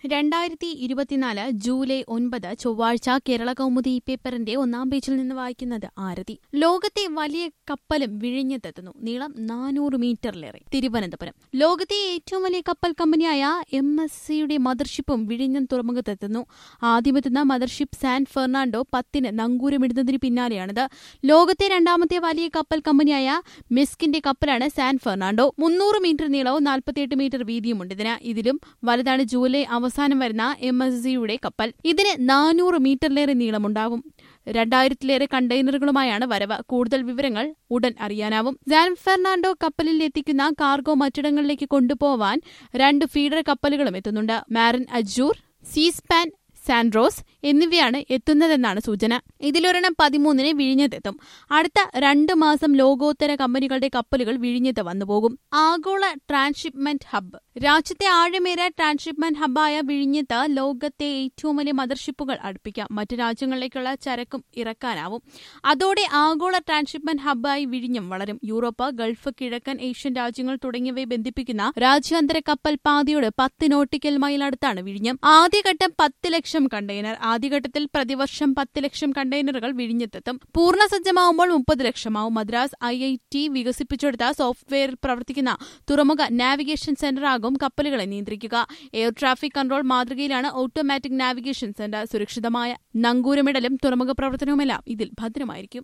രണ്ടായിരത്തി ഇരുപത്തിനാല് ജൂലൈ ഒൻപത് ചൊവ്വാഴ്ച കേരള കൗമുദി പേപ്പറിന്റെ ഒന്നാം പേജിൽ നിന്ന് വായിക്കുന്നത് ആരതി ലോകത്തെ വലിയ കപ്പലും വിഴിഞ്ഞത്തെത്തുന്നു നീളം നാനൂറ് മീറ്ററിലേറെ തിരുവനന്തപുരം ലോകത്തെ ഏറ്റവും വലിയ കപ്പൽ കമ്പനിയായ എം എസ് സിയുടെ മദർഷിപ്പും വിഴിഞ്ഞം തുറമുഖത്തെത്തുന്നു ആദ്യമെത്തുന്ന മദർഷിപ്പ് സാൻ ഫെർണാണ്ടോ പത്തിന് നങ്കൂരമിടുന്നതിന് പിന്നാലെയാണിത് ലോകത്തെ രണ്ടാമത്തെ വലിയ കപ്പൽ കമ്പനിയായ മിസ്കിന്റെ കപ്പലാണ് സാൻ ഫെർണാണ്ടോ മുന്നൂറ് മീറ്റർ നീളവും നാൽപ്പത്തിയെട്ട് മീറ്റർ വീതിയുമുണ്ട് ഇതിന് ഇതിലും വലുതാണ് ജൂലൈ അവസാനം വരുന്ന എം എസ് സിയുടെ കപ്പൽ ഇതിന് നാനൂറ് മീറ്ററിലേറെ നീളമുണ്ടാകും രണ്ടായിരത്തിലേറെ കണ്ടെയ്നറുകളുമായാണ് വരവ് കൂടുതൽ വിവരങ്ങൾ ഉടൻ അറിയാനാവും സാൻ ഫെർണാണ്ടോ കപ്പലിൽ എത്തിക്കുന്ന കാർഗോ മറ്റിടങ്ങളിലേക്ക് കൊണ്ടുപോവാൻ രണ്ട് ഫീഡർ കപ്പലുകളും എത്തുന്നുണ്ട് മാരിൻ അജൂർ സീസ്പാൻ സാൻഡ്രോസ് എന്നിവയാണ് എത്തുന്നതെന്നാണ് സൂചന ഇതിലൊരെണ്ണം പതിമൂന്നിന് വിഴിഞ്ഞത്തെത്തും അടുത്ത രണ്ട് മാസം ലോകോത്തര കമ്പനികളുടെ കപ്പലുകൾ വിഴിഞ്ഞത്ത് വന്നുപോകും ആഗോള ട്രാൻസ്ഷിപ്മെന്റ് ഹബ്ബ് രാജ്യത്തെ ആഴമേറിയ ട്രാൻസ്ഷിപ്മെന്റ് ഹബ്ബായ വിഴിഞ്ഞത്ത് ലോകത്തെ ഏറ്റവും വലിയ മദർഷിപ്പുകൾ അടുപ്പിക്കാം മറ്റു രാജ്യങ്ങളിലേക്കുള്ള ചരക്കും ഇറക്കാനാവും അതോടെ ആഗോള ട്രാൻസ്ഷിപ്മെന്റ് ഹബ്ബായി വിഴിഞ്ഞം വളരും യൂറോപ്പ് ഗൾഫ് കിഴക്കൻ ഏഷ്യൻ രാജ്യങ്ങൾ തുടങ്ങിയവയെ ബന്ധിപ്പിക്കുന്ന രാജ്യാന്തര കപ്പൽ പാതയുടെ പത്ത് നോട്ടിക്കൽ മൈൽ അടുത്താണ് വിഴിഞ്ഞം ആദ്യഘട്ടം പത്ത് ലക്ഷം കണ്ടെയ്നർ ആദ്യഘട്ടത്തിൽ പ്രതിവർഷം പത്ത് ലക്ഷം കണ്ടെയ്നറുകൾ വിഴിഞ്ഞത്തെത്തും പൂർണ്ണ സജ്ജമാവുമ്പോൾ മുപ്പത് ലക്ഷമാവും മദ്രാസ് ഐ ഐ ടി വികസിപ്പിച്ചെടുത്ത സോഫ്റ്റ്വെയറിൽ പ്രവർത്തിക്കുന്ന തുറമുഖ നാവിഗേഷൻ സെന്ററാകും കപ്പലുകളെ നിയന്ത്രിക്കുക എയർ ട്രാഫിക് കൺട്രോൾ മാതൃകയിലാണ് ഓട്ടോമാറ്റിക് നാവിഗേഷൻ സെന്റർ സുരക്ഷിതമായ നങ്കൂരമിടലും തുറമുഖ പ്രവർത്തനവുമെല്ലാം ഇതിൽ ഭദ്രമായിരിക്കും